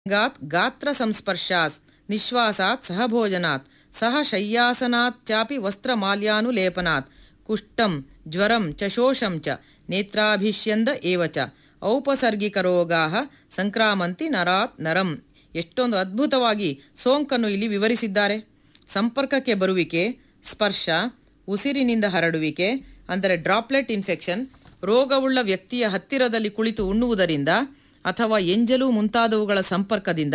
ಗಾತ್ ಗಾತ್ರ ಸಂಸ್ಪರ್ಶಾತ್ ನಿಶ್ವಾಸಾತ್ ಸಹ ಭೋಜನಾತ್ ಸಹ ಶಯ್ಯಾಸನಾತ್ ಚಾಪಿ ವಸ್ತ್ರಮಾಲ್ಯಾನುಲೇಪನಾತ್ ಕುಷ್ಟಂ ಜ್ವರಂ ಚ ಶೋಷಂ ಚ ನೇತ್ರಾಭಿಷ್ಯಂದ ಏವ ಚ ಔಪಸರ್ಗಿಕರೋಗಾ ಸಂಕ್ರಾಮಂತಿ ನರಾತ್ ನರಂ ಎಷ್ಟೊಂದು ಅದ್ಭುತವಾಗಿ ಸೋಂಕನ್ನು ಇಲ್ಲಿ ವಿವರಿಸಿದ್ದಾರೆ ಸಂಪರ್ಕಕ್ಕೆ ಬರುವಿಕೆ ಸ್ಪರ್ಶ ಉಸಿರಿನಿಂದ ಹರಡುವಿಕೆ ಅಂದರೆ ಡ್ರಾಪ್ಲೆಟ್ ಇನ್ಫೆಕ್ಷನ್ ರೋಗವುಳ್ಳ ವ್ಯಕ್ತಿಯ ಹತ್ತಿರದಲ್ಲಿ ಕುಳಿತು ಉಣ್ಣುವುದರಿಂದ ಅಥವಾ ಎಂಜಲು ಮುಂತಾದವುಗಳ ಸಂಪರ್ಕದಿಂದ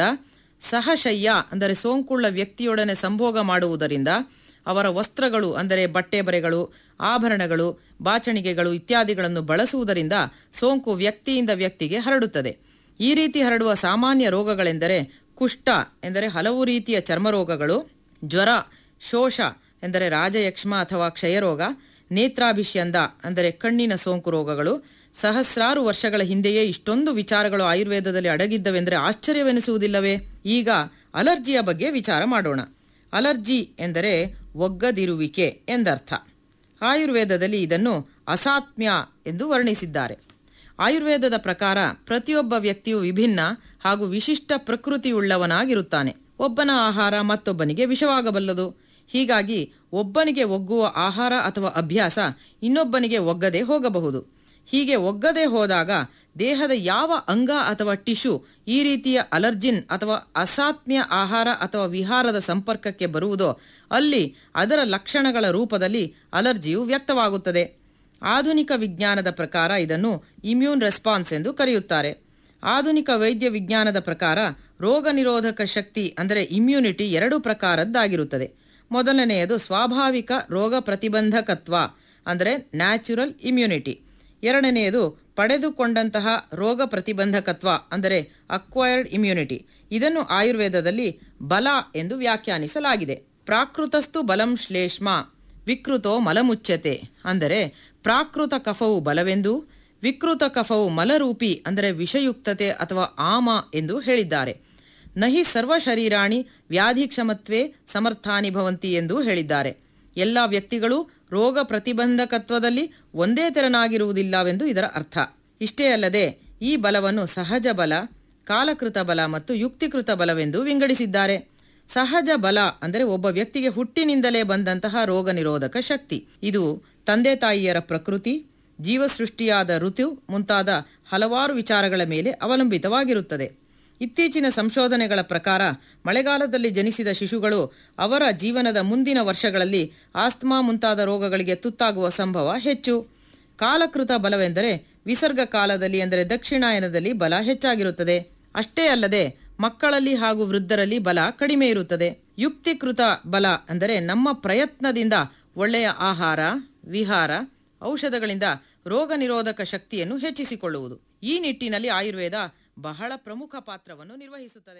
ಸಹಶಯ್ಯ ಅಂದರೆ ಸೋಂಕುಳ್ಳ ವ್ಯಕ್ತಿಯೊಡನೆ ಸಂಭೋಗ ಮಾಡುವುದರಿಂದ ಅವರ ವಸ್ತ್ರಗಳು ಅಂದರೆ ಬಟ್ಟೆ ಬರೆಗಳು ಆಭರಣಗಳು ಬಾಚಣಿಗೆಗಳು ಇತ್ಯಾದಿಗಳನ್ನು ಬಳಸುವುದರಿಂದ ಸೋಂಕು ವ್ಯಕ್ತಿಯಿಂದ ವ್ಯಕ್ತಿಗೆ ಹರಡುತ್ತದೆ ಈ ರೀತಿ ಹರಡುವ ಸಾಮಾನ್ಯ ರೋಗಗಳೆಂದರೆ ಕುಷ್ಠ ಎಂದರೆ ಹಲವು ರೀತಿಯ ಚರ್ಮರೋಗಗಳು ಜ್ವರ ಶೋಷ ಎಂದರೆ ರಾಜಯಕ್ಷ್ಮ ಅಥವಾ ಕ್ಷಯರೋಗ ನೇತ್ರಾಭಿಷ್ಯಂದ ಅಂದರೆ ಕಣ್ಣಿನ ಸೋಂಕು ರೋಗಗಳು ಸಹಸ್ರಾರು ವರ್ಷಗಳ ಹಿಂದೆಯೇ ಇಷ್ಟೊಂದು ವಿಚಾರಗಳು ಆಯುರ್ವೇದದಲ್ಲಿ ಅಡಗಿದ್ದವೆಂದರೆ ಆಶ್ಚರ್ಯವೆನಿಸುವುದಿಲ್ಲವೇ ಈಗ ಅಲರ್ಜಿಯ ಬಗ್ಗೆ ವಿಚಾರ ಮಾಡೋಣ ಅಲರ್ಜಿ ಎಂದರೆ ಒಗ್ಗದಿರುವಿಕೆ ಎಂದರ್ಥ ಆಯುರ್ವೇದದಲ್ಲಿ ಇದನ್ನು ಅಸಾತ್ಮ್ಯ ಎಂದು ವರ್ಣಿಸಿದ್ದಾರೆ ಆಯುರ್ವೇದದ ಪ್ರಕಾರ ಪ್ರತಿಯೊಬ್ಬ ವ್ಯಕ್ತಿಯು ವಿಭಿನ್ನ ಹಾಗೂ ವಿಶಿಷ್ಟ ಪ್ರಕೃತಿಯುಳ್ಳವನಾಗಿರುತ್ತಾನೆ ಒಬ್ಬನ ಆಹಾರ ಮತ್ತೊಬ್ಬನಿಗೆ ವಿಷವಾಗಬಲ್ಲದು ಹೀಗಾಗಿ ಒಬ್ಬನಿಗೆ ಒಗ್ಗುವ ಆಹಾರ ಅಥವಾ ಅಭ್ಯಾಸ ಇನ್ನೊಬ್ಬನಿಗೆ ಒಗ್ಗದೆ ಹೋಗಬಹುದು ಹೀಗೆ ಒಗ್ಗದೆ ಹೋದಾಗ ದೇಹದ ಯಾವ ಅಂಗ ಅಥವಾ ಟಿಶ್ಯೂ ಈ ರೀತಿಯ ಅಲರ್ಜಿನ್ ಅಥವಾ ಅಸಾತ್ಮ್ಯ ಆಹಾರ ಅಥವಾ ವಿಹಾರದ ಸಂಪರ್ಕಕ್ಕೆ ಬರುವುದೋ ಅಲ್ಲಿ ಅದರ ಲಕ್ಷಣಗಳ ರೂಪದಲ್ಲಿ ಅಲರ್ಜಿಯು ವ್ಯಕ್ತವಾಗುತ್ತದೆ ಆಧುನಿಕ ವಿಜ್ಞಾನದ ಪ್ರಕಾರ ಇದನ್ನು ಇಮ್ಯೂನ್ ರೆಸ್ಪಾನ್ಸ್ ಎಂದು ಕರೆಯುತ್ತಾರೆ ಆಧುನಿಕ ವೈದ್ಯ ವಿಜ್ಞಾನದ ಪ್ರಕಾರ ರೋಗ ನಿರೋಧಕ ಶಕ್ತಿ ಅಂದರೆ ಇಮ್ಯುನಿಟಿ ಎರಡು ಪ್ರಕಾರದ್ದಾಗಿರುತ್ತದೆ ಮೊದಲನೆಯದು ಸ್ವಾಭಾವಿಕ ರೋಗ ಪ್ರತಿಬಂಧಕತ್ವ ಅಂದರೆ ನ್ಯಾಚುರಲ್ ಇಮ್ಯುನಿಟಿ ಎರಡನೆಯದು ಪಡೆದುಕೊಂಡಂತಹ ರೋಗ ಪ್ರತಿಬಂಧಕತ್ವ ಅಂದರೆ ಅಕ್ವೈರ್ಡ್ ಇಮ್ಯುನಿಟಿ ಇದನ್ನು ಆಯುರ್ವೇದದಲ್ಲಿ ಬಲ ಎಂದು ವ್ಯಾಖ್ಯಾನಿಸಲಾಗಿದೆ ಪ್ರಾಕೃತಸ್ತು ಬಲಂ ಶ್ಲೇಷ್ಮ ವಿಕೃತೋ ಮಲಮುಚ್ಯತೆ ಅಂದರೆ ಪ್ರಾಕೃತ ಕಫವು ಬಲವೆಂದು ವಿಕೃತ ಕಫವು ಮಲರೂಪಿ ಅಂದರೆ ವಿಷಯುಕ್ತತೆ ಅಥವಾ ಆಮ ಎಂದು ಹೇಳಿದ್ದಾರೆ ನಹಿ ಸರ್ವ ಶರೀರಾಣಿ ವ್ಯಾಧಿಕ್ಷಮತ್ವೇ ಸಮರ್ಥಾನಿ ಭವಂತಿ ಎಂದು ಹೇಳಿದ್ದಾರೆ ಎಲ್ಲ ವ್ಯಕ್ತಿಗಳು ರೋಗ ಪ್ರತಿಬಂಧಕತ್ವದಲ್ಲಿ ಒಂದೇ ತೆರನಾಗಿರುವುದಿಲ್ಲವೆಂದು ಇದರ ಅರ್ಥ ಇಷ್ಟೇ ಅಲ್ಲದೆ ಈ ಬಲವನ್ನು ಸಹಜ ಬಲ ಕಾಲಕೃತ ಬಲ ಮತ್ತು ಯುಕ್ತಿಕೃತ ಬಲವೆಂದು ವಿಂಗಡಿಸಿದ್ದಾರೆ ಸಹಜ ಬಲ ಅಂದರೆ ಒಬ್ಬ ವ್ಯಕ್ತಿಗೆ ಹುಟ್ಟಿನಿಂದಲೇ ಬಂದಂತಹ ರೋಗ ನಿರೋಧಕ ಶಕ್ತಿ ಇದು ತಂದೆ ತಾಯಿಯರ ಪ್ರಕೃತಿ ಜೀವಸೃಷ್ಟಿಯಾದ ಋತು ಮುಂತಾದ ಹಲವಾರು ವಿಚಾರಗಳ ಮೇಲೆ ಅವಲಂಬಿತವಾಗಿರುತ್ತದೆ ಇತ್ತೀಚಿನ ಸಂಶೋಧನೆಗಳ ಪ್ರಕಾರ ಮಳೆಗಾಲದಲ್ಲಿ ಜನಿಸಿದ ಶಿಶುಗಳು ಅವರ ಜೀವನದ ಮುಂದಿನ ವರ್ಷಗಳಲ್ಲಿ ಆಸ್ತಮಾ ಮುಂತಾದ ರೋಗಗಳಿಗೆ ತುತ್ತಾಗುವ ಸಂಭವ ಹೆಚ್ಚು ಕಾಲಕೃತ ಬಲವೆಂದರೆ ವಿಸರ್ಗ ಕಾಲದಲ್ಲಿ ಅಂದರೆ ದಕ್ಷಿಣಾಯನದಲ್ಲಿ ಬಲ ಹೆಚ್ಚಾಗಿರುತ್ತದೆ ಅಷ್ಟೇ ಅಲ್ಲದೆ ಮಕ್ಕಳಲ್ಲಿ ಹಾಗೂ ವೃದ್ಧರಲ್ಲಿ ಬಲ ಕಡಿಮೆ ಇರುತ್ತದೆ ಯುಕ್ತಿಕೃತ ಬಲ ಅಂದರೆ ನಮ್ಮ ಪ್ರಯತ್ನದಿಂದ ಒಳ್ಳೆಯ ಆಹಾರ ವಿಹಾರ ಔಷಧಗಳಿಂದ ರೋಗ ನಿರೋಧಕ ಶಕ್ತಿಯನ್ನು ಹೆಚ್ಚಿಸಿಕೊಳ್ಳುವುದು ಈ ನಿಟ್ಟಿನಲ್ಲಿ ಆಯುರ್ವೇದ ಬಹಳ ಪ್ರಮುಖ ಪಾತ್ರವನ್ನು ನಿರ್ವಹಿಸುತ್ತದೆ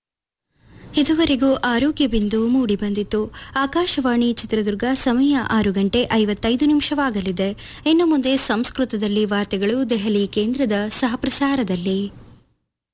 ಇದುವರೆಗೂ ಆರೋಗ್ಯ ಬಿಂದು ಮೂಡಿಬಂದಿತು ಆಕಾಶವಾಣಿ ಚಿತ್ರದುರ್ಗ ಸಮಯ ಆರು ಗಂಟೆ ಐವತ್ತೈದು ನಿಮಿಷವಾಗಲಿದೆ ಇನ್ನು ಮುಂದೆ ಸಂಸ್ಕೃತದಲ್ಲಿ ವಾರ್ತೆಗಳು ದೆಹಲಿ ಕೇಂದ್ರದ ಸಹಪ್ರಸಾರದಲ್ಲಿ